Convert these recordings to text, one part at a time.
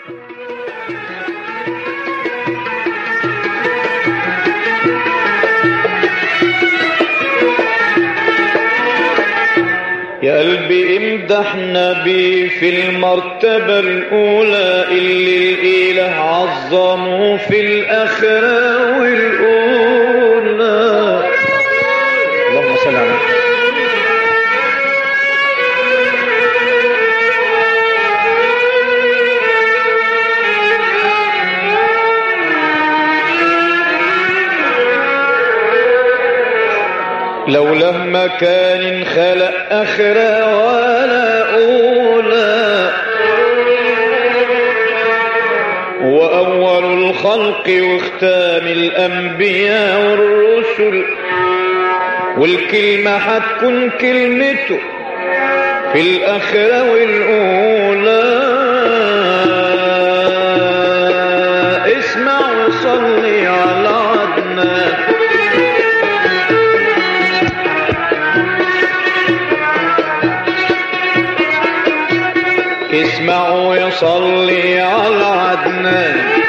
يا قلبي امدح نبي في المرتبة الأولى اللي الإله عظمه في الآخرة والأولى اللهم صل على لو لما كان خلق آخرة ولا أولى وأول الخلق واختام الأنبياء والرسل والكلمة هتكون كلمته في الآخرة والأولى اسمع وصلي على عدنان اسمع ويصلي على عدنان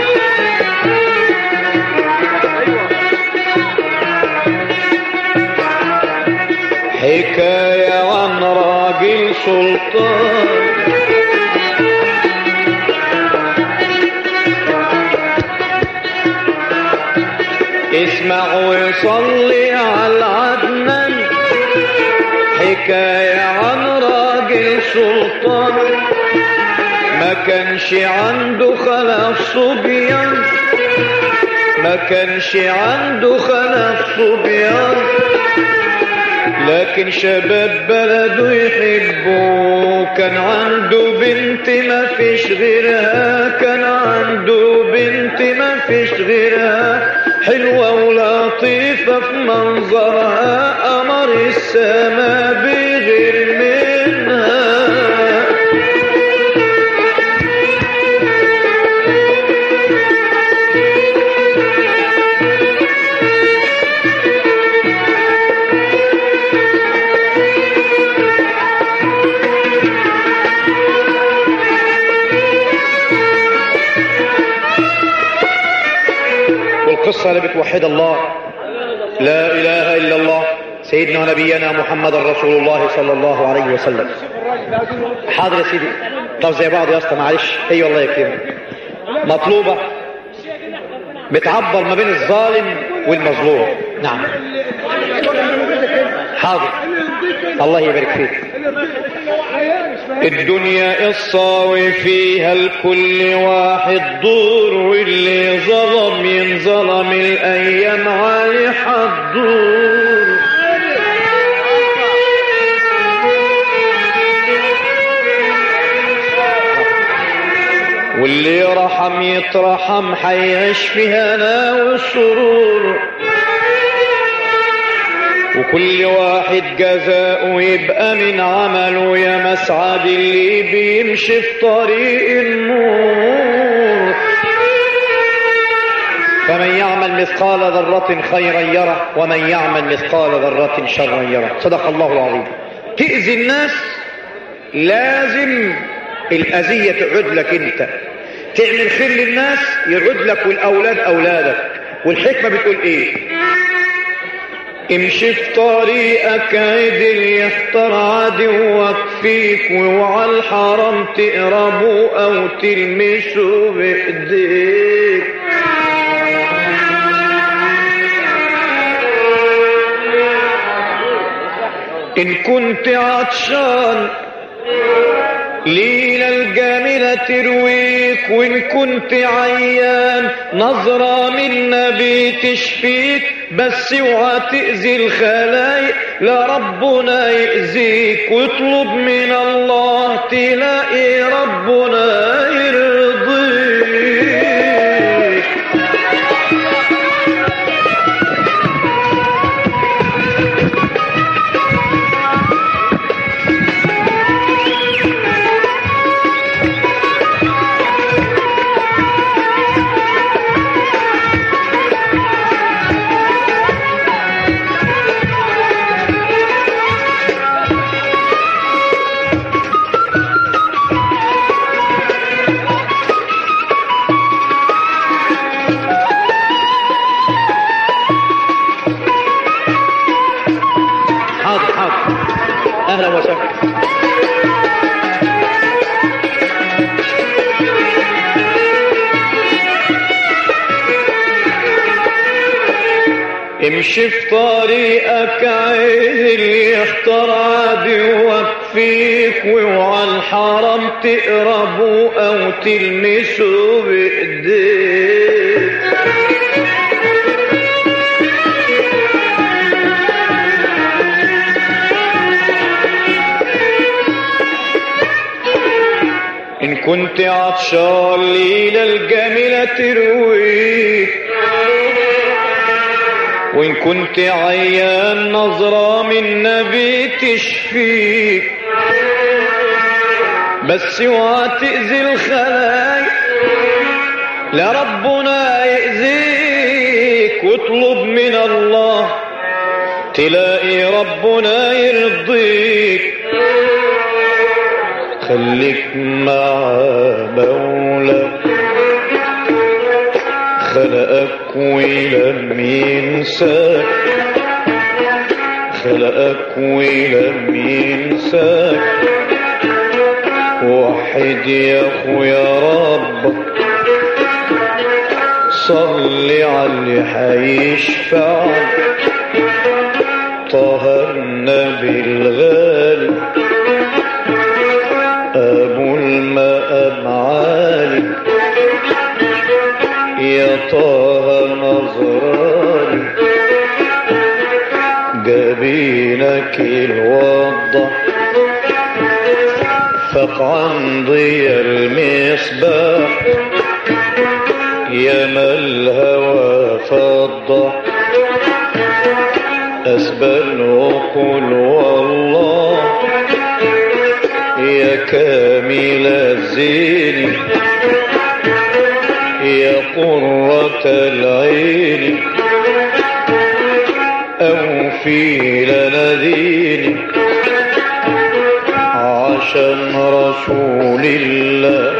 حكاية عن راجل سلطان اسمع ويصلي على عدنان حكاية عن راجل سلطان ما كانش عنده خلف صبيان ما كانش عنده خلف صبيان لكن شباب بلده يحبوه كان عنده بنت ما فيش غيرها كان عنده بنت ما فيش غيرها حلوة ولطيفة في منظرها قمر السما بغير منها والقصة اللي بتوحد الله لا إله إلا الله سيدنا ونبينا محمد رسول الله صلى الله عليه وسلم حاضر يا سيدي طب زي بعض يا اسطى معلش اي والله يكرمك مطلوبة بتعبر ما بين الظالم والمظلوم نعم حاضر الله يبارك فيك الدنيا الصاوي فيها الكل واحد دور واللي ظلم ينظلم الايام علي حدور واللي رحم يترحم حيعيش في هنا والسرور وكل واحد جزاؤه يبقى من عمله يا مسعد اللي بيمشي في طريق النور فمن يعمل مثقال ذرة خيرا يره ومن يعمل مثقال ذرة شرا يره صدق الله العظيم تأذي الناس لازم الأذية تعود لك انت تعمل خير للناس يعود لك والأولاد أولادك والحكمة بتقول ايه امشي في طريقك عدل يحتر عدوك فيك واوعى الحرام تقربه او تلمسه بايديك ان كنت عطشان ليلة الجميلة ترويك وإن كنت عيان نظرة من نبي تشفيك بس اوعى تأذي الخلايق لا ربنا يأذيك واطلب من الله تلاقي ربنا يرضيك وسهلا امشي في طريقك عايز اللي يختار عادي وفيك واوعى الحرام تقربه او تلمسه بايديك إن كنت عطشان ليلة الجميلة ترويك وإن كنت عيان نظرة من نبي تشفيك بس اوعى تأذي الخلايق لا ربنا يأذيك واطلب من الله تلاقي ربنا يرضيك خليك مع مولاك خلقك ولم ينساك خلقك ولم ينساك وحد يا اخويا ربك صلي على اللي حيشفعك طه النبي الغالي ابو الماء معالي يا طه نظراني جبينك الوضح فق عن ضيا المصباح يا ما الهوى فضح أسبل وقل والله يا كامل الزين يا قرة العين أوفي لنا ديني عشان رسول الله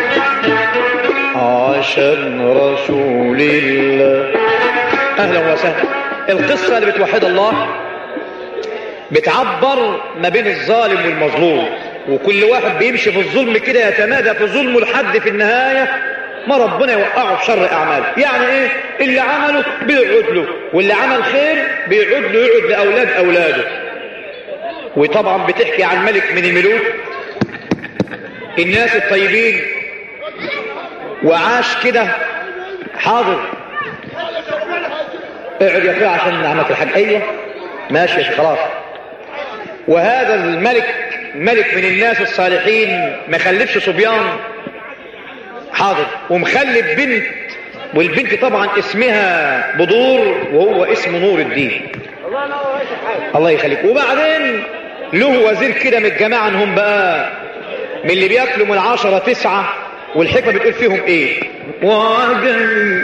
عشان رسول الله أهلا وسهلا القصة اللي بتوحد الله بتعبر ما بين الظالم والمظلوم وكل واحد بيمشي في الظلم كده يتمادى في ظلمه لحد في النهاية ما ربنا يوقعه في شر أعماله يعني إيه اللي عمله بيعود له واللي عمل خير بيعود له يعود لأولاد أولاده وطبعا بتحكي عن ملك من الملوك الناس الطيبين وعاش كده حاضر اقعد يا اخويا عشان عملت الحاج ايوه ماشي يا شيخ خلاص وهذا الملك ملك من الناس الصالحين ما خلفش صبيان حاضر ومخلف بنت والبنت طبعا اسمها بدور وهو اسمه نور الدين الله يخليك وبعدين له وزير كده من الجماعة انهم بقى من اللي بياكلوا من عشرة تسعة والحكمة بتقول فيهم ايه وعجبي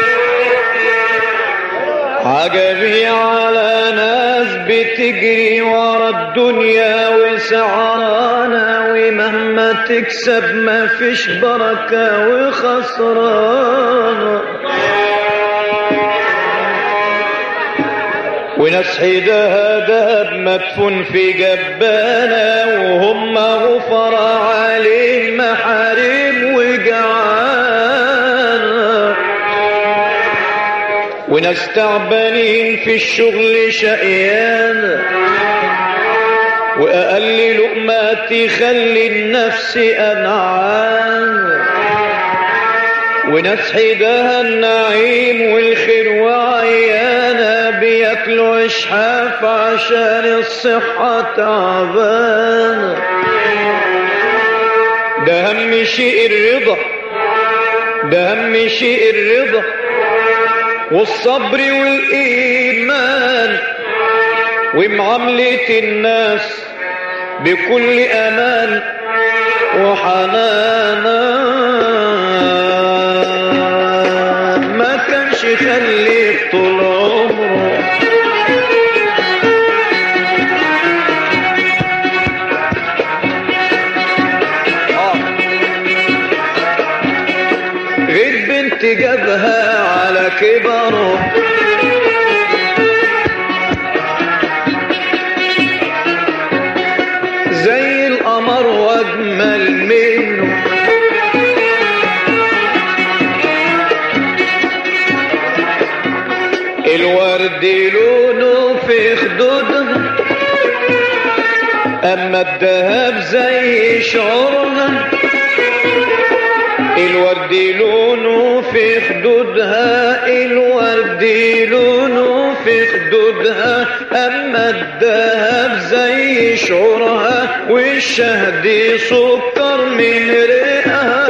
عجبي على ناس بتجري ورا الدنيا وسعرانا ومهما تكسب ما فيش بركة وخسرانة وناس حيدها دهب مدفون في جبانة وهم غفر عليه محارم وجعانة وناس تعبانين في الشغل شقيانة وأقل لقمات يخلي النفس أنعام وناس حيدها النعيم والخير وعيانة بياكلوا إشحاف عشان الصحة تعبانة ده أهم شيء الرضا ده أهم شيء الرضا والصبر والإيمان ومعاملة الناس بكل أمان وحنانا ما كانش يخليك طول عمره غير بنت جابها على كبره واجمل منه الورد لونه في خدودها اما الذهب زي شعورها الورد لونه في خدودها الورد لونه في خدودها اما الذهب زي شعورها والشهد سكر من ريقها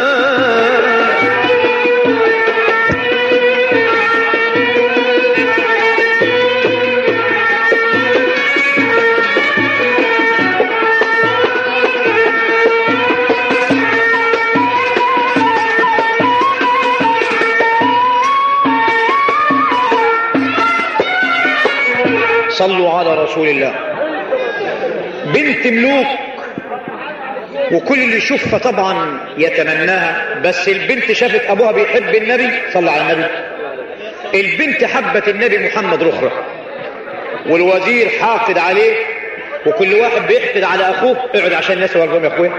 صلوا على رسول الله بنت ملوك وكل اللي يشوفها طبعا يتمناها بس البنت شافت ابوها بيحب النبي صلى على النبي البنت حبت النبي محمد رخرة والوزير حاقد عليه وكل واحد بيحقد على اخوه اقعد عشان الناس يورجهم يا اخويا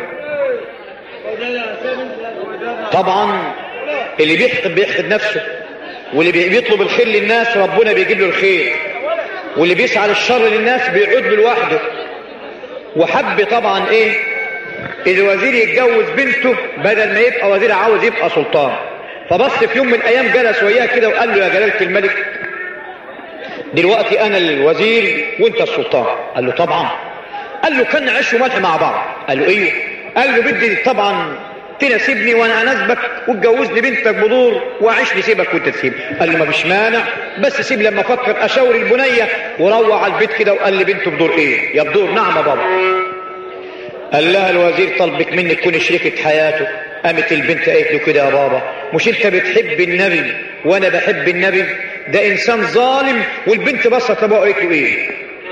طبعا اللي بيحقد بيحقد نفسه واللي بيطلب الخير للناس ربنا بيجيب له الخير واللي بيسعى للشر للناس بيعود له لوحده وحب طبعا ايه الوزير يتجوز بنته بدل ما يبقى وزير عاوز يبقى سلطان فبص في يوم من الايام جلس وياه كده وقال له يا جلالة الملك دلوقتي انا الوزير وانت السلطان قال له طبعا قال له كان عيش وملح مع بعض قال له ايه قال له بدي طبعا تناسبني وانا اناسبك وتجوزني بنتك بدور واعيش نسيبك وانت تسيب قال له ما فيش مانع بس سيب لما افكر اشاور البنيه وروح على البيت كده وقال لي بنته بدور ايه يا بدور نعم يا بابا قال لها الوزير طلبك مني تكوني شريكة حياته قامت البنت قالت له كده يا بابا مش انت بتحب النبي وانا بحب النبي ده انسان ظالم والبنت بصت لابوها قالت له ايه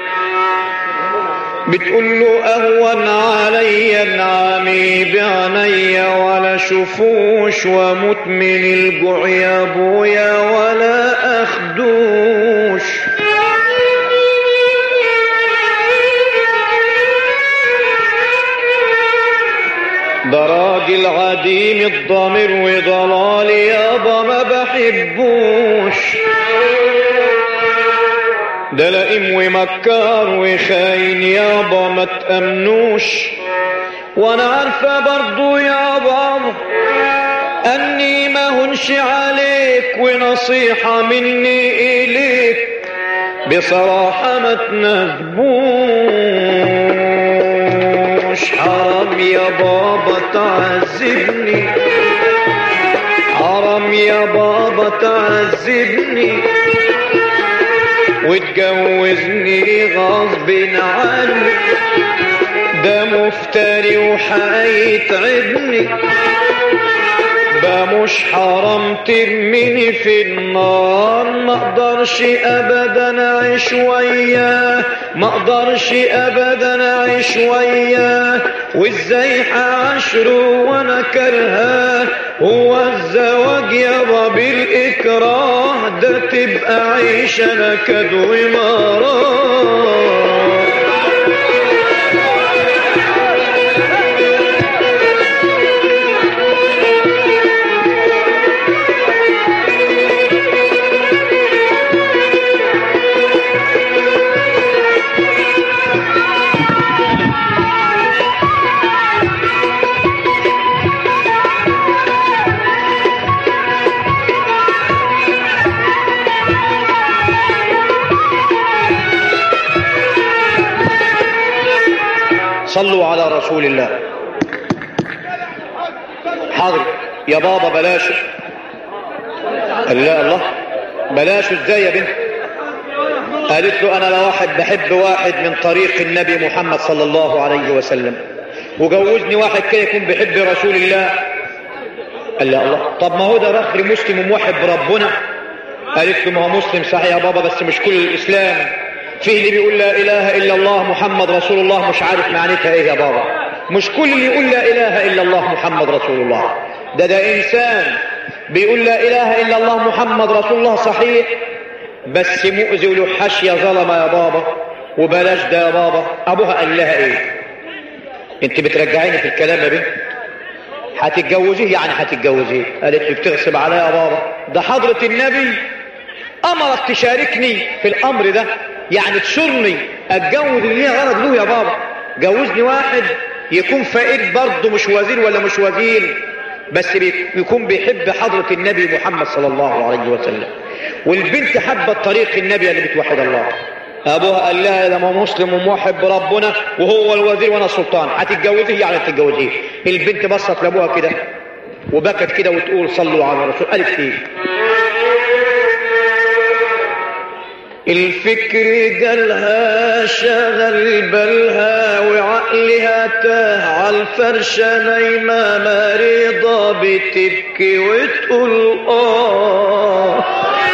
بتقول له اهون علي انعامي بعيني ولا شفوش واموت من الجوع يا ابويا ولا اخدوش ده راجل عديم الضمير وضلال يابا ما بحبوش ده لئيم ومكار وخاين يابا ما تأمنوش وانا عارفة برضو يا بابا اني ما هنش عليك ونصيحة مني اليك بصراحة ما تنذبوش حرام يا بابا تعذبني حرام يا بابا تعذبني وتجوزني غصب عني ده مفتري وحيتعبني ده مش حرام ترميني في النار ما اقدرش ابدا اعيش وياه ما اقدرش ابدا اعيش وياه وازاي هعشره وانا كرهاه هو الزواج يابا بالاكراه ده تبقى عيشه نكد ومرار صلوا على رسول الله حاضر يا بابا بلاش قال لا الله بلاش ازاي يا بنت قالت له انا لو واحد بحب واحد من طريق النبي محمد صلى الله عليه وسلم وجوزني واحد كده يكون بيحب رسول الله قال لا الله طب ما هو ده رخر مسلم وموحد بربنا قالت له ما هو مسلم صحيح يا بابا بس مش كل الاسلام فيه اللي بيقول لا اله الا الله محمد رسول الله مش عارف معناتها ايه يا بابا مش كل اللي يقول لا اله الا الله محمد رسول الله ده ده انسان بيقول لا اله الا الله محمد رسول الله صحيح بس مؤذي وله حاشيه ظلمه يا بابا وبلاش ده يا بابا ابوها قال لها ايه انت بترجعيني في الكلام يا بنت هتتجوزيه يعني هتتجوزيه قالت لي بتغصب عليا يا بابا ده حضرة النبي امرك تشاركني في الامر ده يعني تشرني اتجوز اللي ليها غرض له يا بابا جوزني واحد يكون فقير برضه مش وزير ولا مش وزير بس بيكون بيحب حضرة النبي محمد صلى الله عليه وسلم والبنت حبت طريق النبي اللي بتوحد الله ابوها قال لها ده ما مسلم وموحد بربنا وهو الوزير وانا السلطان هتتجوزيه يعني تتجوزيه البنت بصت لابوها كده وبكت كده وتقول صلوا على الرسول قالت ايه الفكر جالها شغل بالها وعقلها تاه على الفرشة نايمة مريضة بتبكي وتقول آه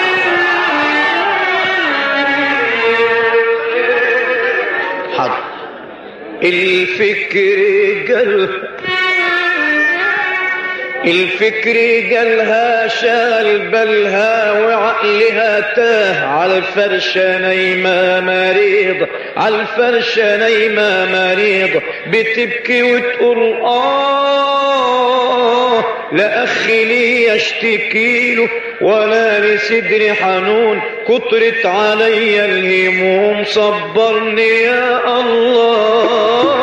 حاضر الفكر جالها الفكر جالها شال بالها وعقلها تاه على الفرشة نايمة مريضة على الفرشة نايمة مريضة بتبكي وتقول آه لا أخ لي يشتكي له ولا لصدري حنون كترت علي الهموم صبرني يا الله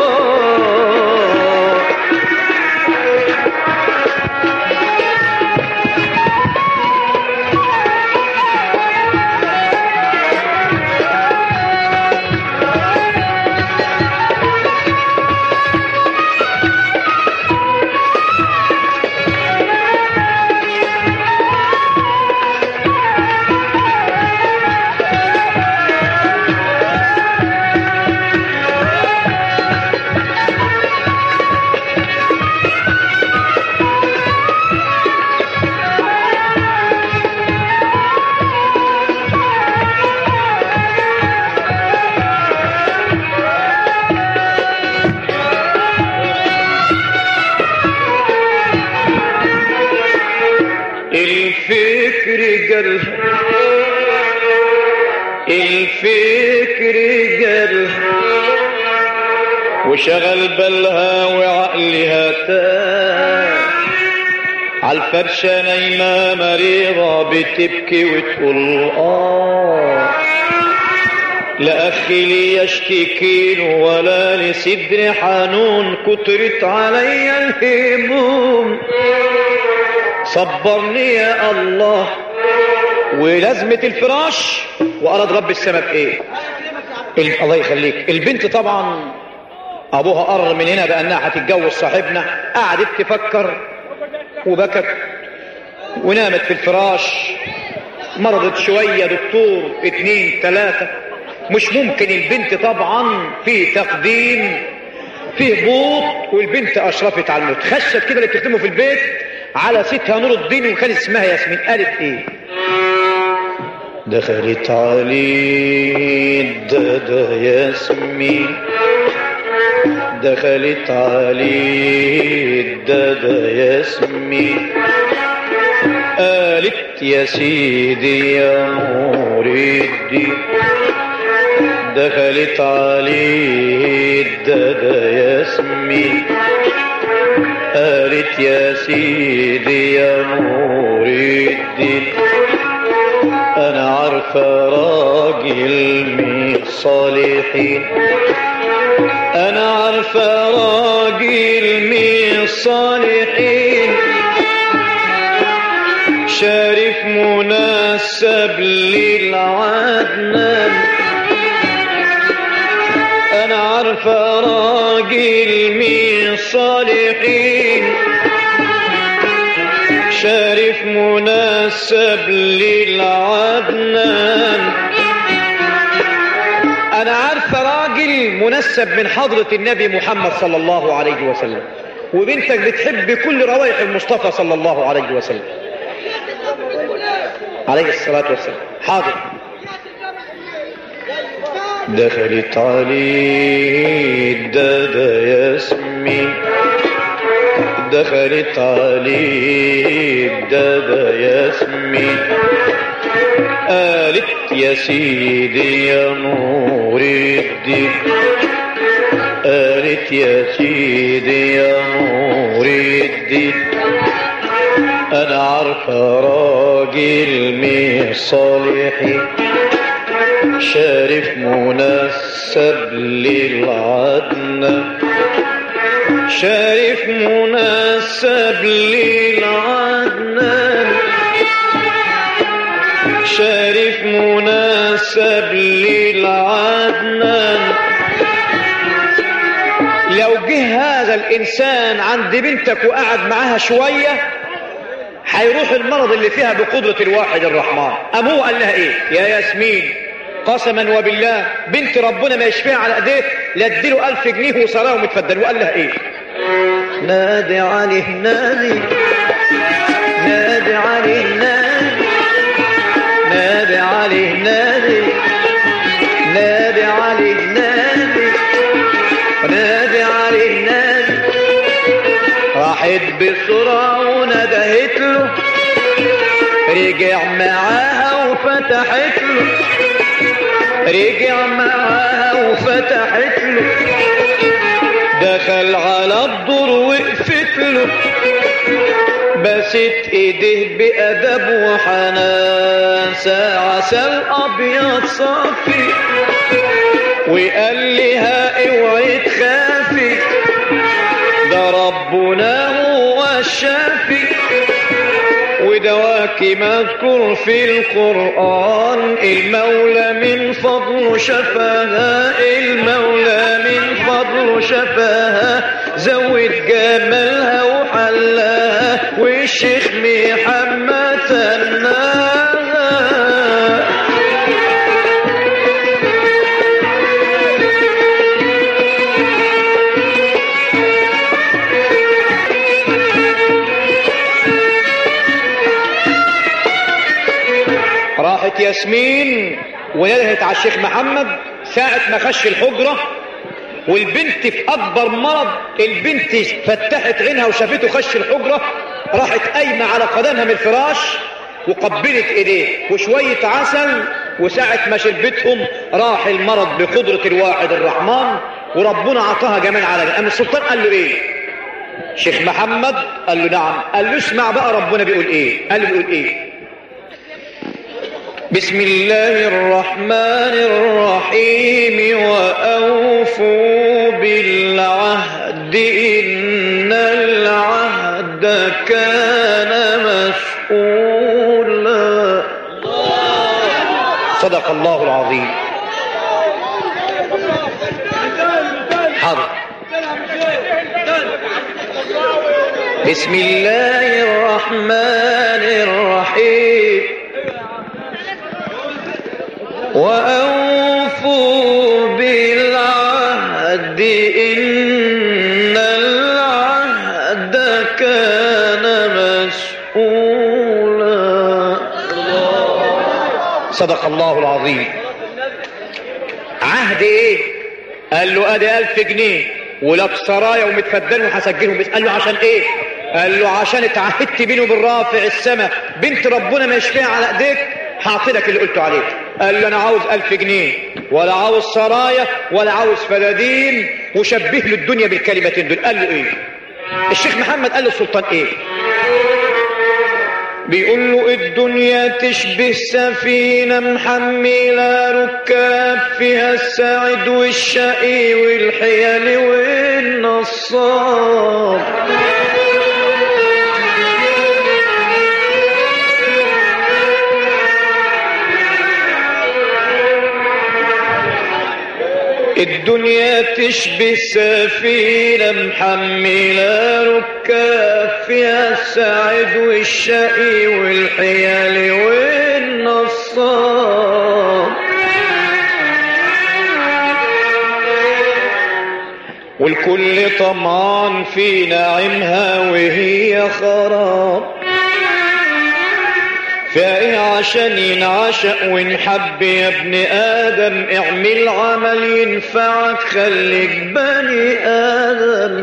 الفكر جل الفكر جل وشغل بالها وعقلها تاه على الفرشة نايمة مريضة بتبكي وتقول آه لا أخي لي يشتكين ولا لصدري حنون كترت علي الهموم صبرني يا الله ولازمة الفراش وأراد رب السماء بإيه ال- الله يخليك البنت طبعا أبوها قرر من هنا بأنها هتتجوز صاحبنا قعدت تفكر وبكت ونامت في الفراش مرضت شوية دكتور اتنين تلاتة مش ممكن البنت طبعا في تقديم في هبوط والبنت أشرفت على الموت خشت كده اللي بتخدمه في البيت على ستها نور الدين وكان اسمها ياسمين قالت ايه دخلت علي الدادا ياسمين دخلت علي الدادا ياسمين قالت يا سيدي يا نور الدين دخلت علي الدادا ياسمين قالت يا سيدي يا نور الدين انا عارفه راجل من الصالحين انا عارفه راجل من الصالحين شارف مناسب للعدنان انا عارفه راجل من الصالحين شارف مناسب للعدنان انا عارفه راجل منسب من حضره النبي محمد صلى الله عليه وسلم وبنتك بتحب كل روائح المصطفى صلى الله عليه وسلم عليه الصلاه والسلام حاضر دخلت عليه الدادا ياسمين دخلت عليه الدادا ياسمين قالت يا سيدي يا نور الدين قالت يا سيدي يا نور الدين انا عارفه راجل مش صالحي شارف منسب للعدنة شارف منسب للعدنان شارف مناسب للعدنان لو جه هذا الإنسان عند بنتك وقعد معاها شوية هيروح المرض اللي فيها بقدرة الواحد الرحمن أم هو قال لها إيه يا ياسمين قسما وبالله بنت ربنا ما يشفيها على ايديه لا اديله ألف جنيه وصلاه ومتفدل وقال لها ايه نادي عليه نادي نادي عليه نادي نادي عليه نادي نادي عليه نادي نادي عليه نادي راحت بسرعة وندهت له رجع معاها وفتحت له رجع معاها وفتحت له دخل على الدور وقفت له بست ايديه بأدب وحنان ساعة سال أبيض صافي وقال لها اوعي تخافي ده ربنا هو الشافي ودواك مذكور في القرآن المولى من فضل شفاها المولى من فضل شفاها زود جمالها وحلاها والشيخ محمد ثناها راحت ياسمين وندهت على الشيخ محمد ساعة ما خش الحجرة والبنت في أكبر مرض البنت فتحت عينها وشافته خش الحجرة راحت قايمة على قدمها من الفراش وقبلت ايديه وشوية عسل وساعة ما شربتهم راح المرض بقدرة الواحد الرحمن وربنا عطاها جمال على جمال أما السلطان قال له ايه شيخ محمد قال له نعم قال له اسمع بقى ربنا بيقول ايه قال له بيقول ايه بسم الله الرحمن الرحيم وأوفوا بالعهد إن العهد كان مسؤولا صدق الله العظيم حاضر بسم الله الرحمن الرحيم وأوفوا بالعهد إن العهد كان مسؤولا صدق الله العظيم عهد ايه قال له ادي ألف جنيه ولك سرايا ومتفدل وهسجلهم قال له عشان ايه قال له عشان اتعهدت بيني وبين رافع السماء بنت ربنا ما يشفيها على ايديك هعطيلك اللي قلته عليك قال له انا عاوز ألف جنيه ولا عاوز سرايا ولا عاوز فدادين وشبه له الدنيا بالكلمتين دول قال له ايه الشيخ محمد قال له السلطان ايه بيقول له الدنيا تشبه سفينة محملة ركاب فيها السعد والشقي والحيل والنصاب الدنيا تشبه سفينة محملة ركاب فيها السعد والشقي والحيل والنصاب والكل طمعان في نعيمها وهي خراب فايه عشان ينعشق ونحب يا ابن ادم اعمل عمل ينفعك خليك بني ادم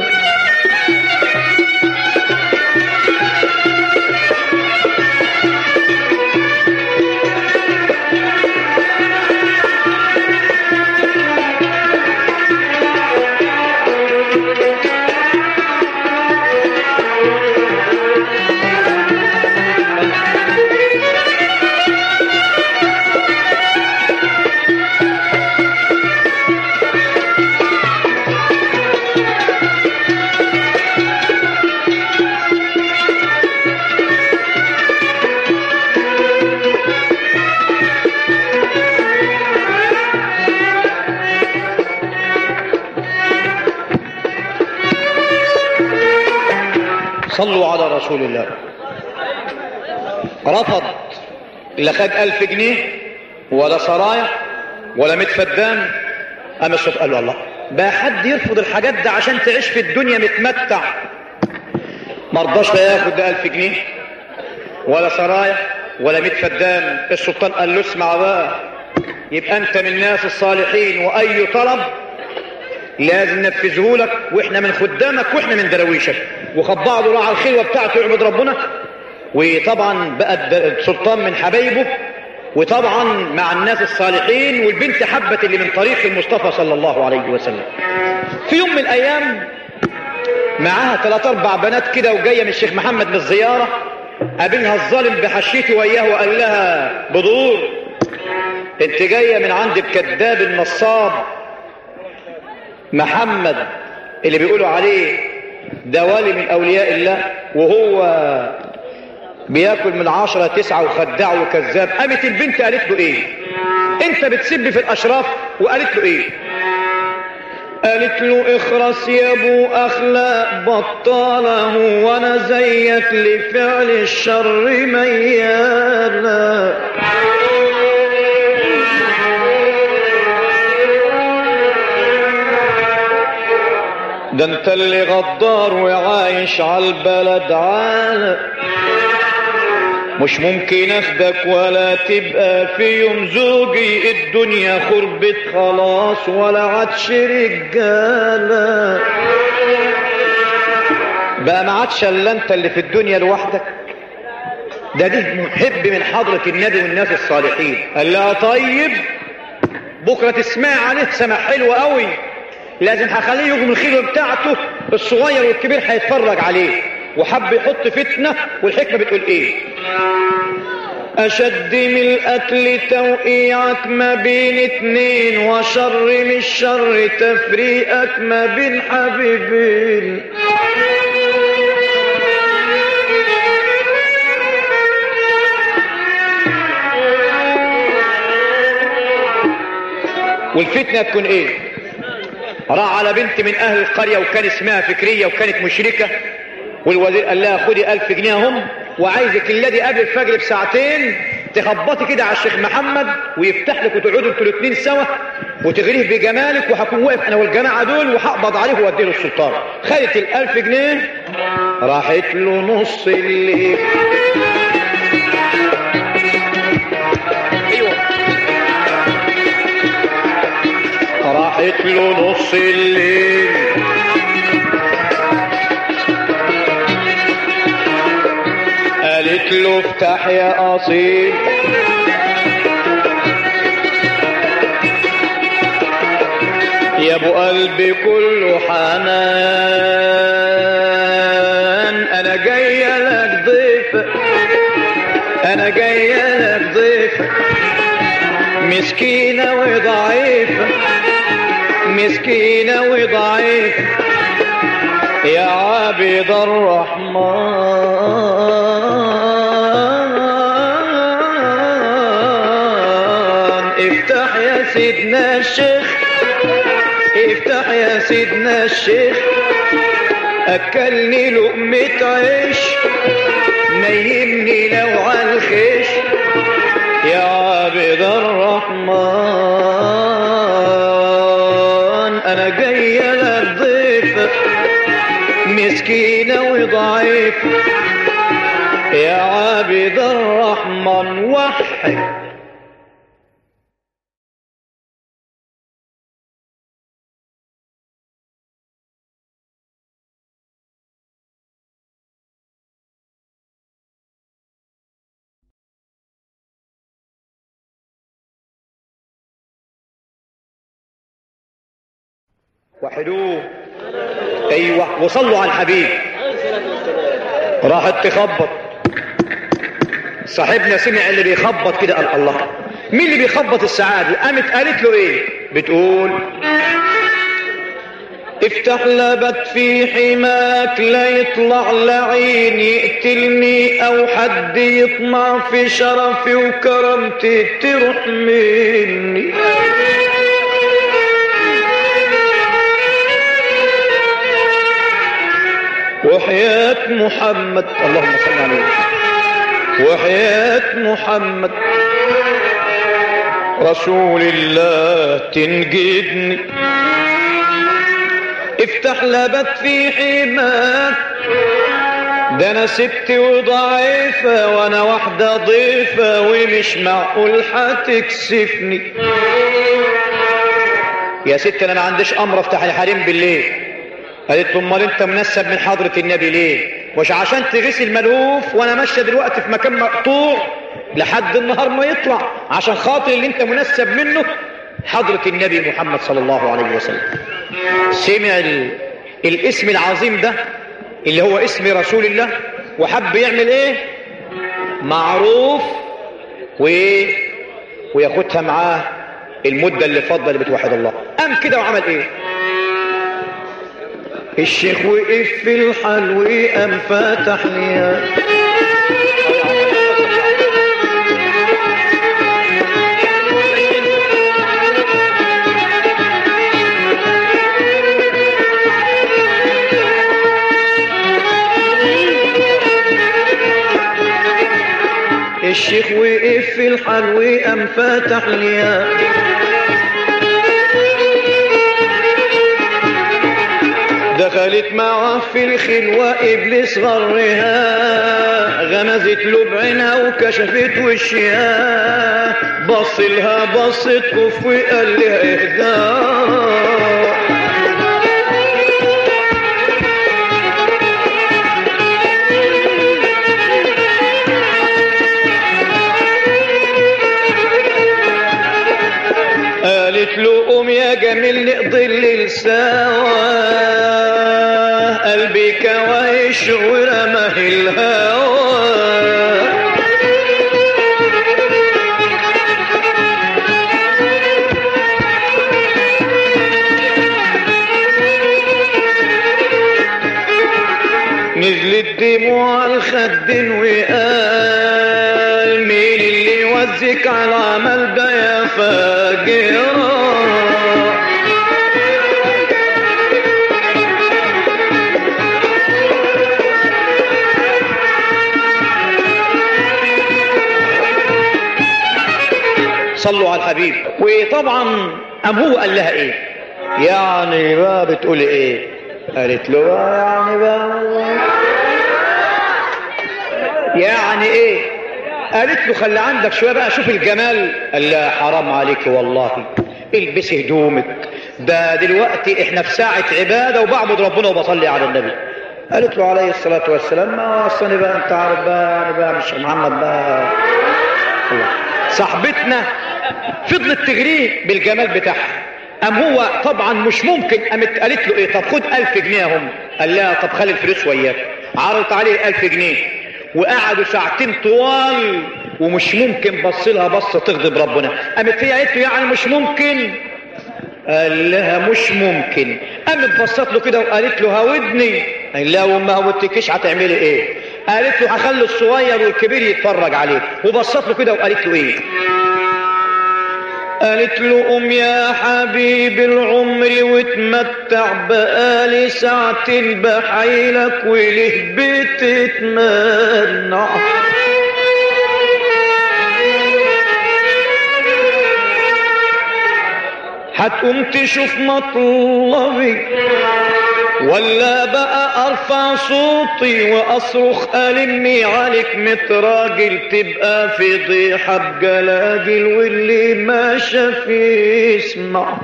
صلوا على رسول الله رفض لا خد ألف جنيه ولا سرايا ولا ميت فدان قام الصوت قال له الله بقى حد يرفض الحاجات ده عشان تعيش في الدنيا متمتع ما رضاش لا ياخد ده ألف جنيه ولا سرايا ولا ميت فدان السلطان قال له اسمع بقى يبقى انت من الناس الصالحين واي طلب لازم ننفذه لك واحنا من خدامك واحنا من دراويشك وخد بعضه راح على الخلوه بتاعته يعبد ربنا وطبعا بقى السلطان من حبايبه وطبعا مع الناس الصالحين والبنت حبت اللي من طريق المصطفى صلى الله عليه وسلم في يوم من الايام معاها ثلاث اربع بنات كده وجايه من الشيخ محمد بالزياره قابلها الظالم بحشيته وياه وقال لها بدور انت جايه من عند الكذاب النصاب محمد اللي بيقولوا عليه ده ولي من اولياء الله وهو بياكل من عشرة تسعة وخداع وكذاب قامت البنت قالت له ايه انت بتسب في الاشراف وقالت له ايه قالت له اخرس يا ابو اخلاق بطاله وانا زيك لفعل الشر ميالا ده انت اللي غدار وعايش على البلد عالق مش ممكن اخدك ولا تبقى في يوم زوجي الدنيا خربت خلاص ولا عادش رجاله بقى ما عادش الا انت اللي في الدنيا لوحدك ده ده محب من حضرة النبي والناس الصالحين قال لها طيب بكرة تسمع عليه سمع حلو قوي لازم هخليه يجي من الخيل بتاعته الصغير والكبير هيتفرج عليه وحب يحط فتنة والحكمة بتقول ايه أشد من القتل توقيعك ما بين اتنين وشر من الشر تفريقك ما بين حبيبين والفتنة تكون ايه راح على بنت من اهل القرية وكان اسمها فكرية وكانت مشركة والوزير قال لها خدي ألف جنيه هم وعايزك الذي قبل الفجر بساعتين تخبطي كده على الشيخ محمد ويفتح لك وتقعدوا انتوا الاثنين سوا وتغريه بجمالك وهكون واقف انا والجماعه دول وهقبض عليه واديه للسلطان خدت الألف جنيه راحت له نص الليل ايوه راحت له نص الليل قالت له افتح يا اصيل يا ابو قلبي كله حنان انا جايه لك ضيف انا جايه لك ضيف مسكينه وضعيفه مسكينه وضعيفه يا عابد الرحمن افتح يا سيدنا الشيخ افتح يا سيدنا الشيخ اكلني لقمة عيش نيمني لو على الخيش يا عابد الرحمن انا جايه لك ضيف مسكينة وضعيفة يا عابد الرحمن وحد وحدوه ايوه وصلوا على الحبيب راحت تخبط صاحبنا سمع اللي بيخبط كده قال الله مين اللي بيخبط الساعات دي قامت قالت له ايه بتقول افتح لبت في حماك لا يطلع لعين يقتلني او حد يطمع في شرفي وكرامتي تروح مني وحياة محمد اللهم صل عليه وحياة محمد رسول الله تنجدني افتح لبك في حماك ده انا ست وضعيفة وانا واحدة ضيفة ومش معقول هتكسفني يا ست انا ما عنديش امر افتح الحريم بالليل قالت له امال انت منسب من حضرة النبي ليه مش عشان تغسل ملهوف وانا ماشية دلوقتي في مكان مقطوع لحد النهار ما يطلع عشان خاطر اللي انت منسب منه حضرة النبي محمد صلى الله عليه وسلم سمع ال... الاسم العظيم ده اللي هو اسم رسول الله وحب يعمل ايه معروف وايه وياخدها معاه المدة اللي فضل اللي بتوحد الله قام كده وعمل ايه الشيخ وقف في الحال وقام فتح لي الشيخ وقف في الحال وقام فتح لي دخلت معه في الخلوة إبليس غرها غمزت له بعينها وكشفت وشها بص لها بصت كف وقال لها اهدى قالت له قوم يا جميل نقضي الليل سوا قلبي كوايش ورمه الهوى نزلت دموع الخد وقال مين اللي يوزك على العمل ده يا فاجرة صلوا على الحبيب وطبعا ام هو قال لها ايه يعني بقى بتقول ايه قالت له بقى يعني بقى يعني ايه قالت له خلي عندك شويه بقى شوف الجمال قال لها حرام عليك والله البسي هدومك ده دلوقتي احنا في ساعة عبادة وبعبد ربنا وبصلي على النبي قالت له عليه الصلاة والسلام ما اصلا بقى انت عارف بقى يعني بقى مش محمد بقى الله صاحبتنا فضلت تغريه بالجمال بتاعها أم هو طبعا مش ممكن قامت قالت له ايه طب خد ألف جنيه هم قال لها طب خلي الفلوس وياك عرضت عليه ألف جنيه وقعدوا ساعتين طوال ومش ممكن بص لها بصه تغضب ربنا قامت هي قالت له يعني مش ممكن قال لها مش ممكن قامت بصت له كده وقالت له هودني قال لها وما هودتكيش هتعملي ايه قالت له هخلي الصغير والكبير يتفرج عليه وبصت له كده وقالت له ايه قالت له قوم يا حبيب العمر وتمتع بقالي ساعتين بحيلك وليه بتتمنع هتقوم تشوف مطلبي ولا بقى ارفع صوتي واصرخ المي عليك متراجل تبقى في ضيحة بجلاجل واللي ما شاف يسمع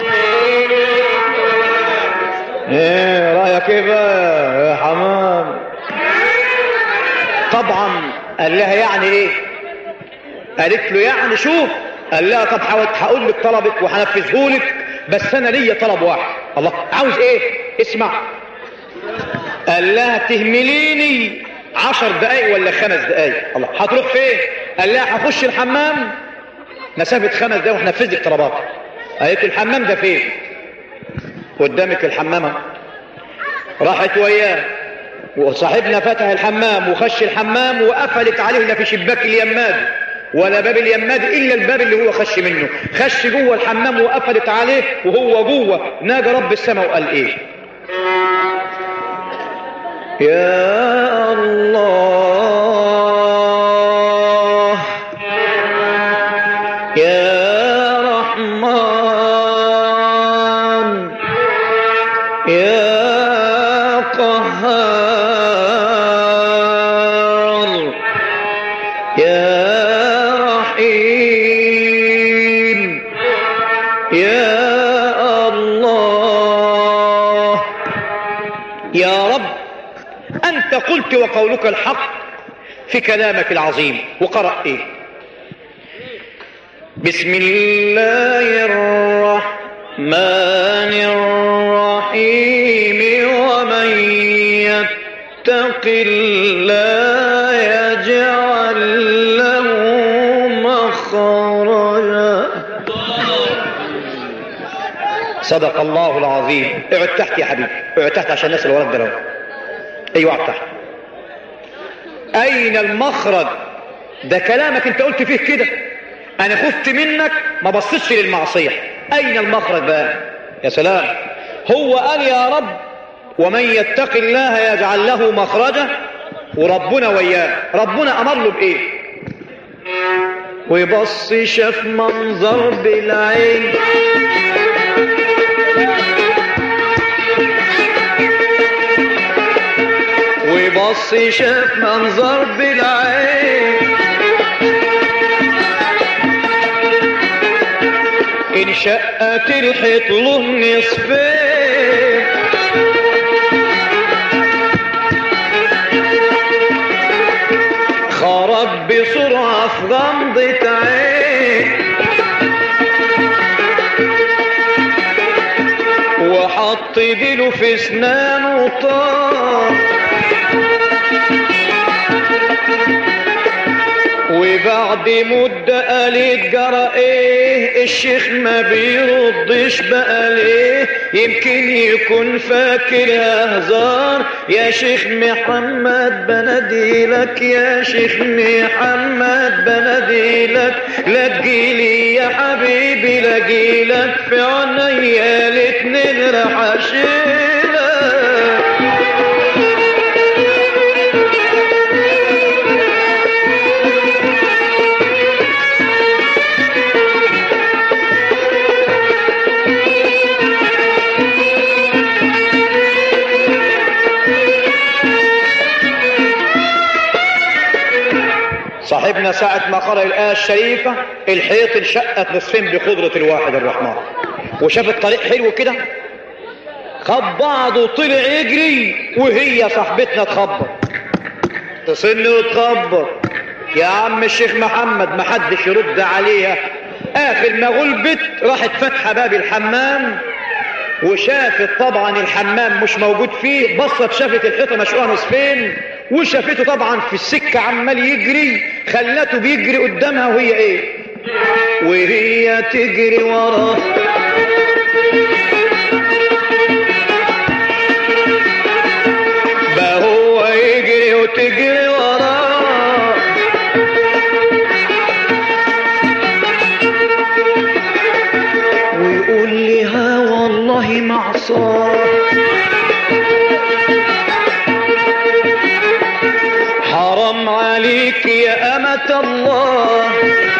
ايه رايك ايه بقى يا حمام طبعا قال لها يعني ايه قالت له يعني شوف قال لها طب هقول لك طلبك وهنفذه لك بس انا ليا طلب واحد الله عاوز ايه اسمع قال لها تهمليني عشر دقايق ولا خمس دقايق الله هتروح فين قال لها هخش الحمام مسافة خمس دقايق وهنفذ لك طلباتك قالت الحمام ده فين قدامك الحمامة راحت وياه وصاحبنا فتح الحمام وخش الحمام وقفلت عليه لا في شباك اليماد ولا باب اليماد الا الباب اللي هو خش منه خش جوه الحمام وقفلت عليه وهو جوه ناجى رب السماء وقال ايه يا الله يا رحمن يا قهار يا رحيم يا الله يا رب أنت قلت وقولك الحق في كلامك العظيم وقرأ إيه بسم الله الرحمن الرحيم ومن يتق الله يجعل له مخرجا صدق الله العظيم اقعد تحت يا حبيبي اقعد تحت عشان الناس اللي وراك ده ايوه اقعد تحت اين المخرج ده كلامك انت قلت فيه كده انا خفت منك ما بصيتش للمعصيه اين المخرج بقى يا سلام هو قال يا رب ومن يتق الله يجعل له مخرجا وربنا وياه ربنا امر له بايه ويبص شاف منظر بالعين ويبص شاف منظر بالعين انشقت الحيط له نصفين خرج بسرعة في غمضة عين وحط ديله في اسنانه وطار وبعد مدة قالت جرى ايه الشيخ ما بيردش بقى ليه يمكن يكون فاكرها هزار يا شيخ محمد بناديلك يا شيخ محمد بناديلك لجيلي يا حبيبي لجيلك في عينيا الاتنين راح اشيلك صاحبنا ساعة ما قرأ الآية الشريفة الحيط انشقت نصفين بقدرة الواحد الرحمن وشاف الطريق حلو كده خد بعضه وطلع يجري وهي صاحبتنا تخبط تصن وتخبط يا عم الشيخ محمد ما حدش يرد عليها اخر ما غلبت راحت فاتحه باب الحمام وشافت طبعا الحمام مش موجود فيه بصت شافت الحيطه مشقوقه نصفين وشافته طبعا في السكه عمال يجري خلته بيجري قدامها وهي ايه وهي تجري وراه بقى هو يجري وتجري وراه ويقول لي ها والله معصاه حرام عليك يا أمة الله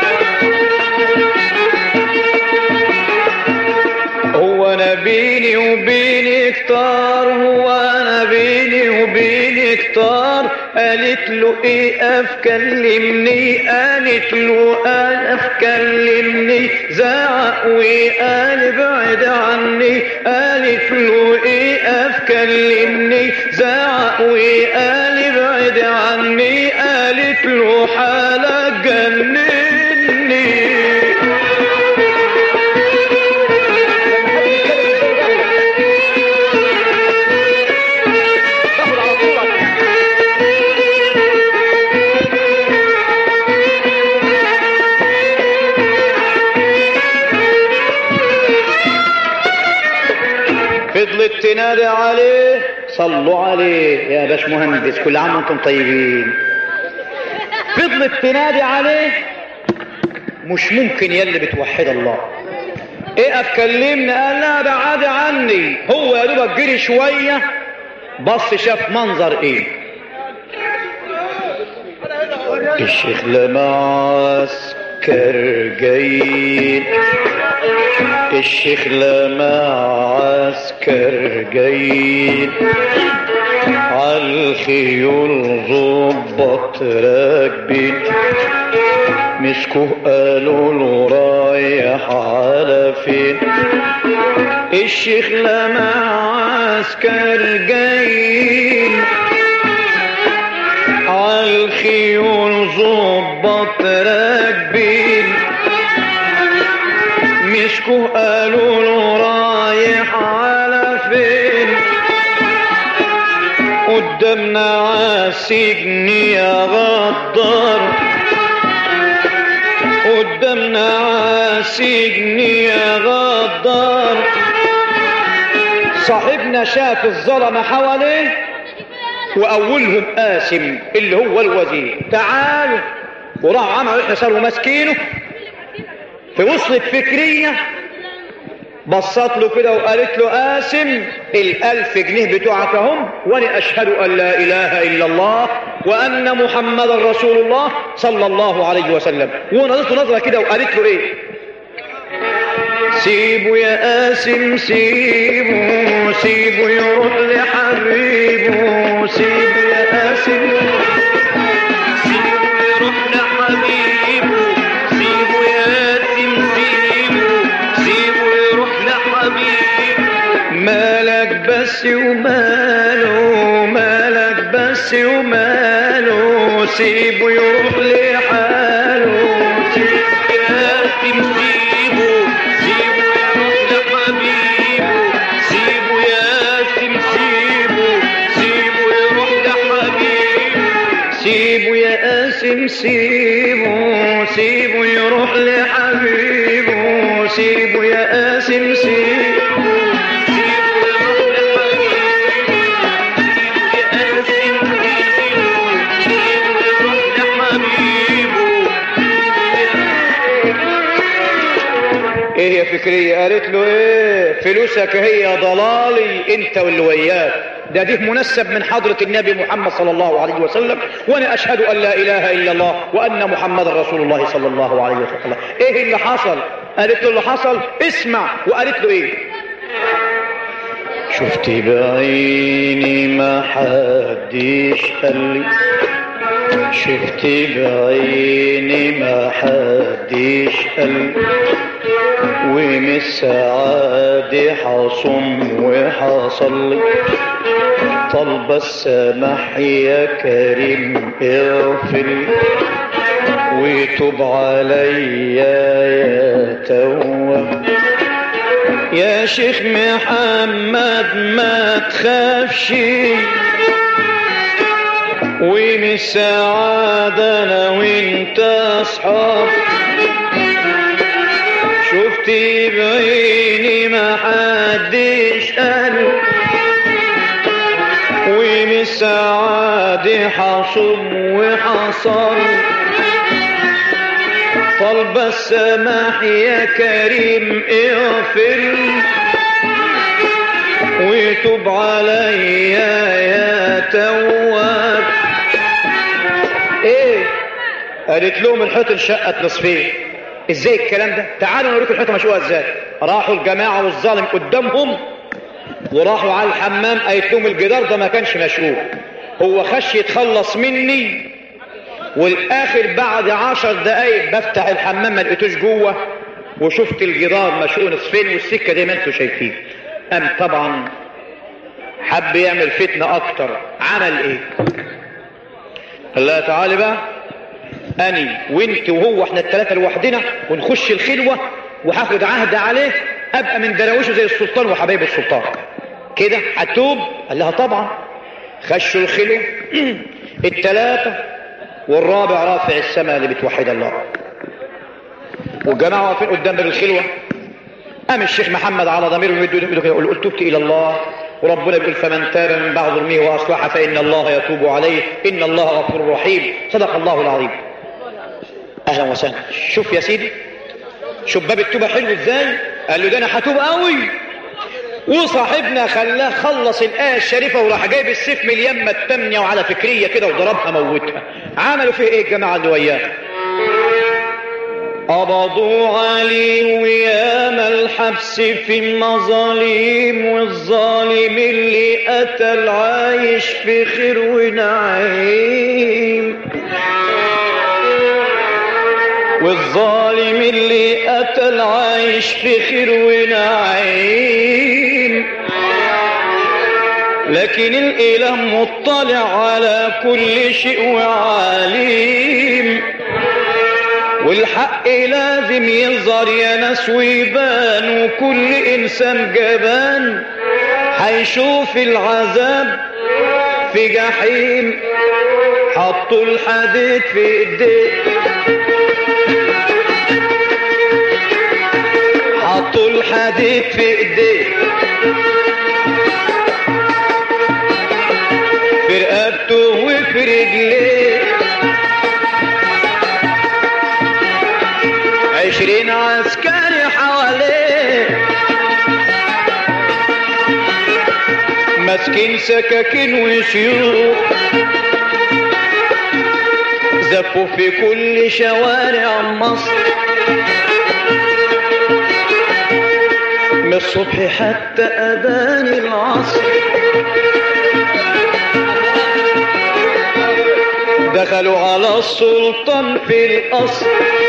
هو أنا بيني وبينك طار هو أنا بيني وبينك طار قالت له ايه افكلمني قالت له انا افكلمني زعق وقال ابعد عني قالت له ايه افكلمني زعق وقال ابعد عني قالت له حالك جنني فضلت تنادي عليه صلوا عليه يا باش مهندس كل عام وانتم طيبين فضلت تنادي عليه مش ممكن يلي بتوحد الله ايه اتكلمني قال لا بعد عني هو يا دوبك جري شويه بص شاف منظر ايه الشيخ لمعسكر جاي الشيخ لمعسكر جاي عالخيول ظبط راكبين مسكوه قالوا له رايح على فين الشيخ لما عسكر جاي عالخيول ظبط راكبين مسكوه قالوا له رايح على فين قدامنا عالسجن يا غدار قدامنا عالسجن يا غدار صاحبنا شاف الظلمة حواليه وأولهم قاسم اللي هو الوزير تعالوا وراح عملوا احنا صاروا ماسكينه في وصلت فكرية بصت له كده وقالت له قاسم الألف جنيه بتوعك هم وأنا أشهد أن لا إله إلا الله وأن محمد رسول الله صلى الله عليه وسلم ونظرت نظرة كده وقالت له إيه سيبه يا قاسم سيبه سيبه يروح لحبيبه سيبه يا قاسم سيبه يروح لحبيبه سيبه يا قاسم سيبه سيبه يروح لحبيبه مالك بس وماله مالك بس وماله سيبه يروح لحاله سيبه يا قاسم سيبه سيبه يروح لحبيبه سيبه يا قاسم سيبه سيبه يروح لحبيبه سيبه يا قاسم سيبه سيبه يروح لحبيبه سيبه يا قاسم سيبه ايه يا فكرية قالت له ايه فلوسك هي ضلالي انت واللي وياك ده دي منسب من حضرة النبي محمد صلى الله عليه وسلم وانا اشهد ان لا اله الا الله وان محمد رسول الله صلى الله عليه وسلم ايه اللي حصل قالت له اللي حصل اسمع وقالت له ايه شفت بعيني ما حدش قال لي شفت بعيني ما حدش قال لي ومن السعادة حصم وحصل لي طلب السمح يا كريم اغفر لي وتوب عليا يا تواب يا شيخ محمد ما تخافش ومن السعادة انا وانت اصحاب شفت بعيني ما حدش قال ومن السعادة حصم وحصل طلب السماح يا كريم اغفر وتوب عليا يا تواب ايه قالت لهم الحيط انشقت نصفين ازاي الكلام ده تعالوا نوريكم الحيطه مشقوقه ازاي راحوا الجماعه والظالم قدامهم وراحوا على الحمام قالت لهم الجدار ده ما كانش مشقوق هو خش يتخلص مني والاخر بعد عشر دقايق بفتح الحمام ما لقيتوش جوه وشفت الجدار مشقوق نصفين والسكه دي ما انتوا شايفين قام طبعا حب يعمل فتنه اكتر عمل ايه قال لها تعالي بقى اني وانت وهو احنا الثلاثه لوحدنا ونخش الخلوه وهاخد عهد عليه ابقى من دراوشه زي السلطان وحبايب السلطان كده هتوب قال لها طبعا خشوا الخلوه الثلاثه والرابع رافع السماء اللي بتوحد الله والجماعه واقفين قدام باب الخلوه قام الشيخ محمد على ضميره يمد ايده كده يقول قلت تبت الى الله وربنا يقول فمن تاب من بعض ظلمه واصلح فان الله يتوب عليه ان الله غفور رحيم صدق الله العظيم اهلا وسهلا شوف يا سيدي شوف باب التوبه حلو ازاي قال له ده انا هتوب قوي وصاحبنا خلاه خلص الآية الشريفة وراح جايب السيف من اليمة التمنية وعلى فكرية كده وضربها موتها عملوا فيه ايه الجماعة اللي وياه قبضوا عليه ويام الحبس في المظالم والظالم اللي قتل عايش في خير ونعيم والظالم اللي قتل عايش في خير ونعيم لكن الإله مطلع على كل شيء وعليم والحق لازم يظهر يا ناس ويبان وكل إنسان جبان هيشوف العذاب في جحيم حطوا الحديد في ايديه حطوا الحديد في ايديه في رقبته وفي رجليه عشرين عسكري حواليه ماسكين سكاكين وسيوف زفوا في كل شوارع مصر من الصبح حتى أذان العصر دخلوا على السلطان في القصر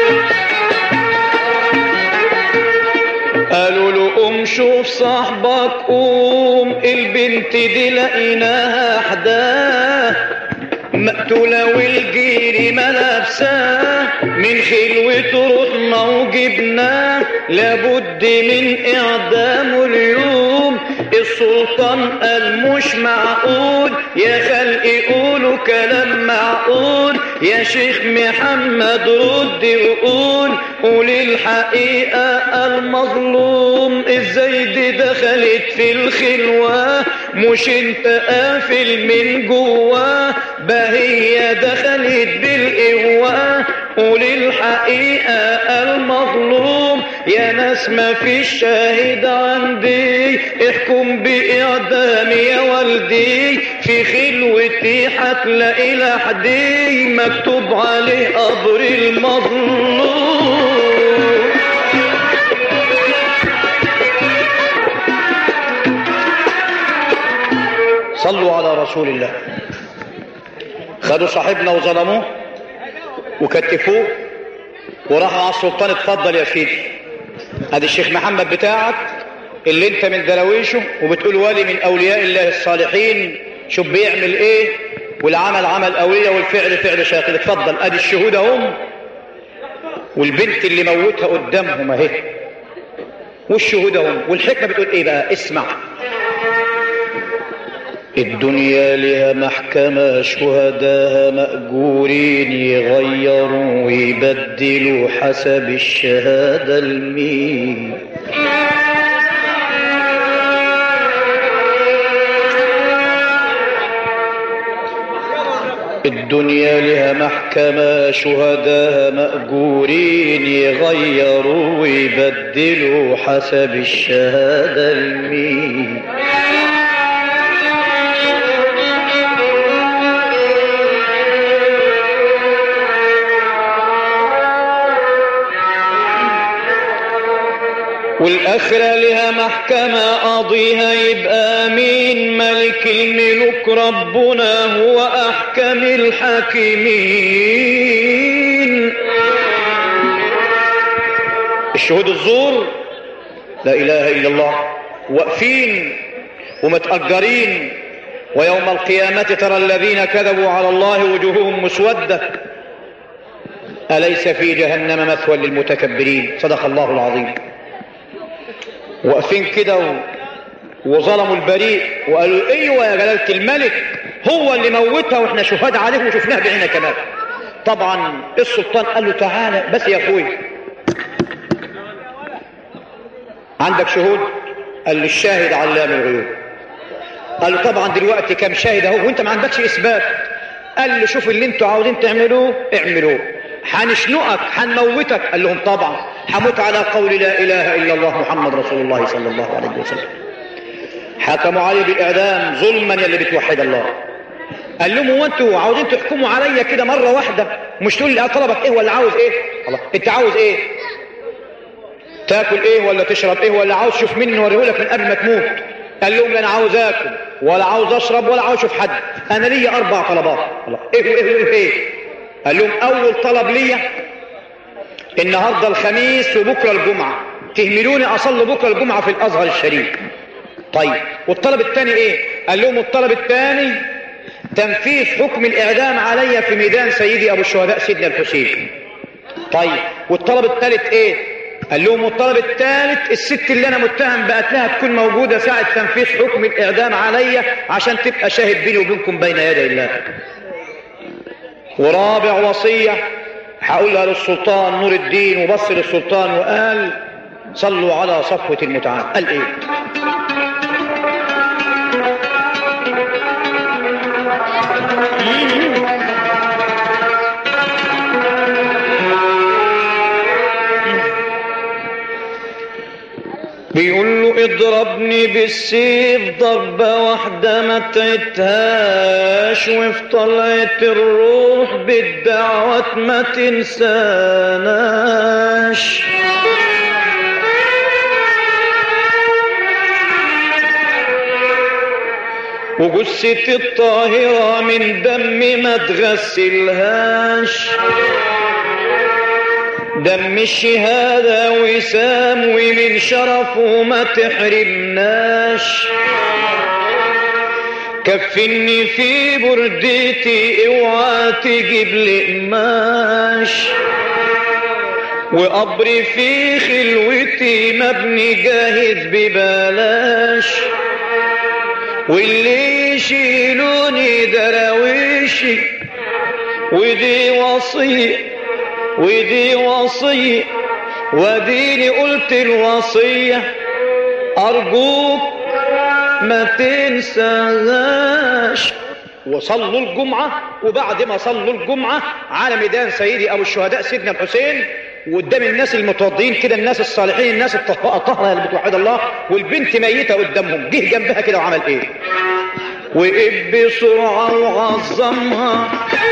قالوا له قوم شوف صاحبك قوم البنت دي لقيناها حداه مقتولة والجيري ملابساه من خلوته رحنا وجبناه لابد من اعدامه اليوم السلطان قال مش معقول يا خلق قولوا كلام معقول يا شيخ محمد رد وقول قول الحقيقة المظلوم ازاي دي دخلت في الخلوة مش انت قافل من جواه بهي دخلت بالقوة قول الحقيقة المظلوم يا ناس ما في شاهد عندي احكم بإعدام يا والدي في خلوتي هتلاقي لحدي مكتوب عليه قبر المظلوم صلوا على رسول الله خدوا صاحبنا وظلموه وكتفوه وراحوا على السلطان اتفضل يا سيدي ادي الشيخ محمد بتاعك اللي انت من دراويشه وبتقول ولي من اولياء الله الصالحين شوف بيعمل ايه والعمل عمل قوية والفعل فعل شاقل اتفضل ادي الشهود اهم والبنت اللي موتها قدامهم اهي والشهود اهم والحكمة بتقول ايه بقى اسمع الدنيا لها محكمة شهداها مأجورين يغيروا ويبدلوا حسب الشهادة المين الدنيا لها محكمة شهداها مأجورين يغيروا ويبدلوا حسب الشهادة المين والآخرة لها محكمة قاضيها يبقى مين ملك الملوك ربنا هو أحكم الحاكمين الشهود الزور لا إله إلا الله واقفين ومتأجرين ويوم القيامة ترى الذين كذبوا على الله وجوههم مسودة أليس في جهنم مثوى للمتكبرين صدق الله العظيم واقفين كده و... وظلموا البريء وقالوا ايوه يا جلالة الملك هو اللي موتها واحنا شهاد عليه وشفناها بعيننا كمان طبعا السلطان قال له تعالى بس يا اخوي عندك شهود قال له الشاهد علام الغيوب قال له طبعا دلوقتي كم شاهد اهو وانت ما عندكش اثبات قال له شوف اللي انتوا عاوزين تعملوه اعملوه هنشنقك هنموتك قال لهم طبعا هموت على قول لا اله الا الله محمد رسول الله صلى الله عليه وسلم حكموا عليه بالاعدام ظلما يا اللي بتوحد الله قال لهم هو انتوا عاوزين تحكموا عليا كده مره واحده مش تقول لي طلبك ايه ولا عاوز ايه الله انت عاوز ايه تاكل ايه ولا تشرب ايه ولا عاوز شوف مني وريهولك من قبل ما تموت قال لهم لا انا عاوز اكل ولا عاوز اشرب ولا عاوز اشوف حد انا ليا اربع طلبات الله ايه ايه ايه, إيه؟ قال لهم اول طلب ليا النهارده الخميس وبكره الجمعه تهملوني اصلي بكره الجمعه في الازهر الشريف طيب والطلب الثاني ايه قال لهم الطلب الثاني تنفيذ حكم الاعدام علي في ميدان سيدي ابو الشهداء سيدنا الحسين طيب والطلب الثالث ايه قال لهم والطلب الثالث الست اللي انا متهم بقتلها تكون موجوده ساعه تنفيذ حكم الاعدام عليا عشان تبقى شاهد بيني وبينكم بين يدي الله ورابع وصيه هقولها للسلطان نور الدين وبص للسلطان وقال صلوا على صفوه المتعال قال ايه بيقول له اضربني بالسيف ضربة واحدة ما تعتهاش وفي طلعة الروح بالدعوة ما تنساناش وجثة الطاهرة من دم ما تغسلهاش دم الشهادة وسام ومن شرفه ما تحرمناش كفني في بردتي اوعى تجيب لي قماش وقبري في خلوتي مبني جاهز ببلاش واللي يشيلوني دراويشي ودي وصيه ودي وصية وديني قلت الوصية أرجوك ما تنساهاش وصلوا الجمعة وبعد ما صلوا الجمعة على ميدان سيدي أبو الشهداء سيدنا الحسين وقدام الناس المتوضين كده الناس الصالحين الناس الطهقاء الطهرة اللي بتوحد الله والبنت ميتة قدامهم جه جنبها كده وعمل ايه وقف بسرعة وعظمها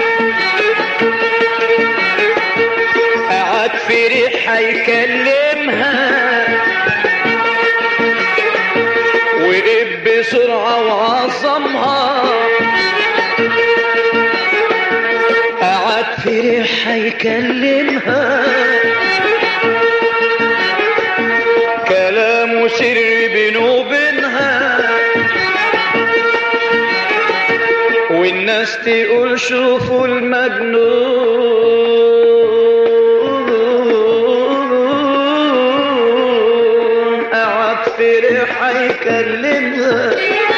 قعد في ريحة يكلمها وقف بسرعة وعظمها قعد في ريحة يكلمها كلامه سر بينه وبينها والناس تقول شوفوا المجنون قعد في ريحة يكلمها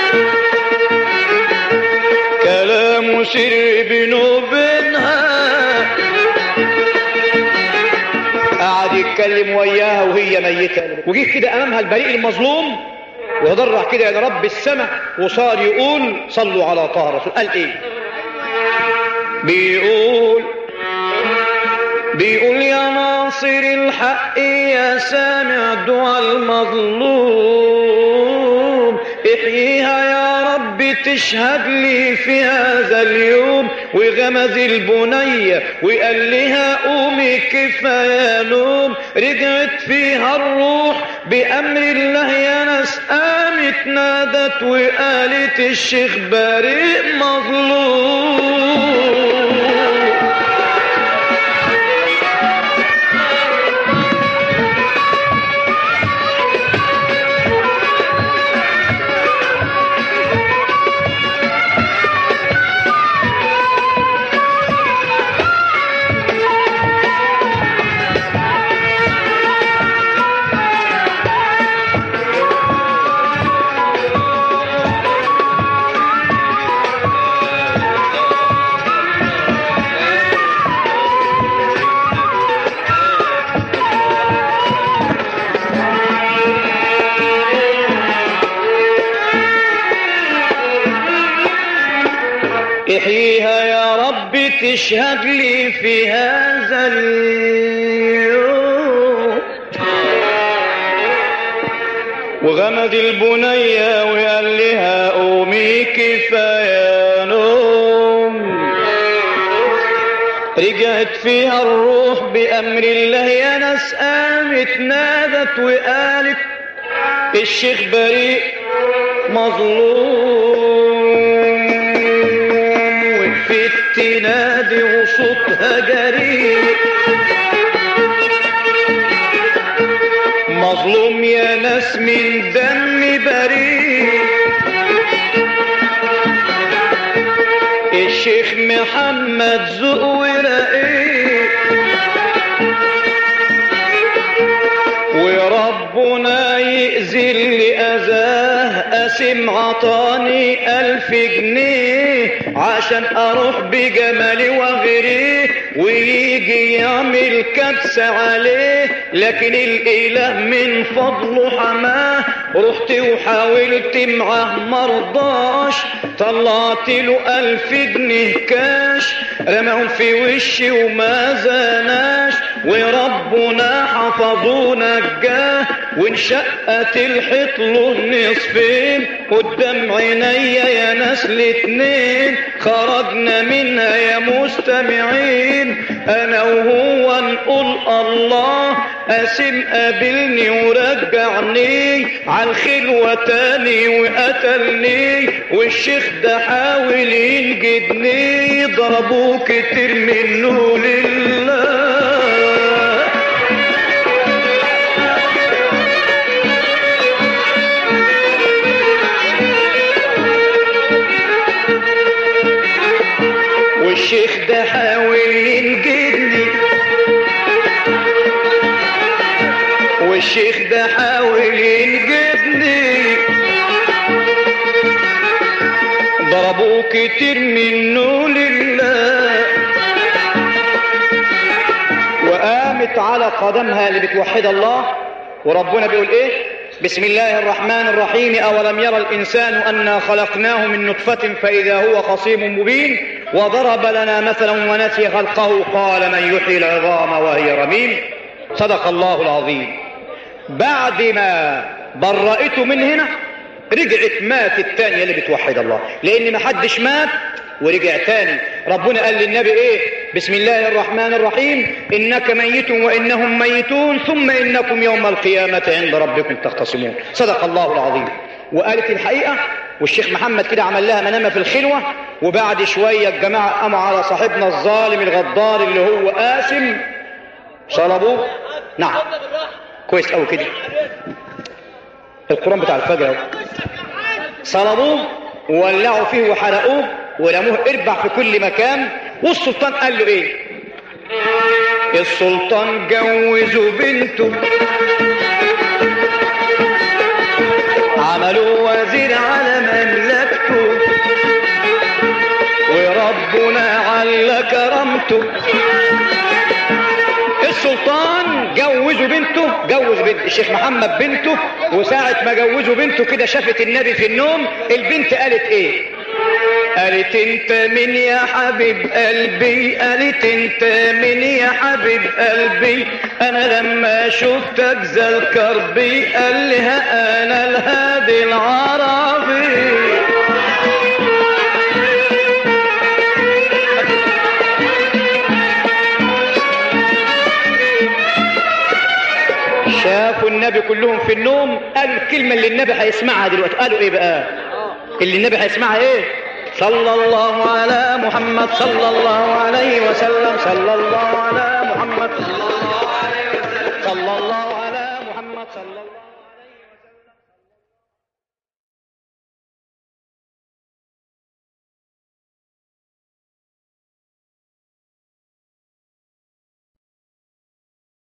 كلامه سر بينه وبينها قعد يتكلم وياها وهي ميتة وجه كده أمامها البريء المظلوم وضرع كده إلى رب السماء وصار يقول صلوا على طه رسول قال إيه بيقول بيقول يا ناصر الحق يا سامع دعاء المظلوم احييها يا رب تشهد لي في هذا اليوم وغمز البنية وقال لها قومي كفاية نوم رجعت فيها الروح بأمر الله يا ناس قامت نادت وقالت الشيخ بريء مظلوم احييها يا رب تشهد لي في هذا اليوم وغمد البنية وقال لها قومي كفاية نوم رجعت فيها الروح بأمر الله يا ناس قامت نادت وقالت الشيخ بريء مظلوم وقفت تنادي وصوتها جريء مظلوم يا ناس من دم بريء الشيخ محمد ذوق ورقيق وربنا يأذي اللي أذاه قاسم عطاني ألف جنيه عشان أروح بجمالي وغيريه ويجي يعمل كبسة عليه لكن الإله من فضله حماه رحت وحاولت معاه مرضاش طلعت له ألف جنيه كاش رماهم في وشي وما زاناش وربنا حفظه نجاه وانشقت الحيط له نصفين قدام عينيا يا ناس الاتنين خرجنا منها يا مستمعين انا وهو نقول الله قاسم قابلني ورجعني عالخلوة تاني وقتلني والشيخ ده حاول ينجدني ضربوه كتير منه لله والشيخ ده حاول ينجدني والشيخ ده حاول ينجدني ضربوه كتير منه لله وقامت على قدمها اللي بتوحد الله وربنا بيقول ايه بسم الله الرحمن الرحيم أولم يرى الإنسان أنا خلقناه من نطفة فإذا هو خصيم مبين وضرب لنا مثلا ونسي خلقه قال من يحيي العظام وهي رميم صدق الله العظيم بعد ما برأته من هنا رجعت مات التانية اللي بتوحد الله لأن ما حدش مات ورجع تاني ربنا قال للنبي ايه بسم الله الرحمن الرحيم انك ميت وانهم ميتون ثم انكم يوم القيامة عند ربكم تختصمون صدق الله العظيم وقالت الحقيقة والشيخ محمد كده عمل لها منامة في الخلوة وبعد شوية الجماعة قاموا على صاحبنا الظالم الغدار اللي هو قاسم صلبوه نعم كويس قوي كده القرآن بتاع الفجر اهو صلبوه وولعوا فيه وحرقوه ورموه اربع في كل مكان والسلطان قال له ايه السلطان جوزوا بنته عملوا وزير على مملكته وربنا على كرامته السلطان جوزوا بنته جوز بنت الشيخ محمد بنته وساعة ما جوزوا بنته كده شافت النبي في النوم البنت قالت ايه قالت انت من يا حبيب قلبي قالت انت من يا حبيب قلبي انا لما شفتك زال كربي قال لها انا الهادي العربي شافوا النبي كلهم في النوم قالوا الكلمة اللي النبي هيسمعها دلوقتي قالوا ايه بقى اللي النبي هيسمعها ايه صلى الله على محمد صلى الله عليه وسلم صلى الله على محمد صلى الله عليه وسلم صلى الله على محمد صلى الله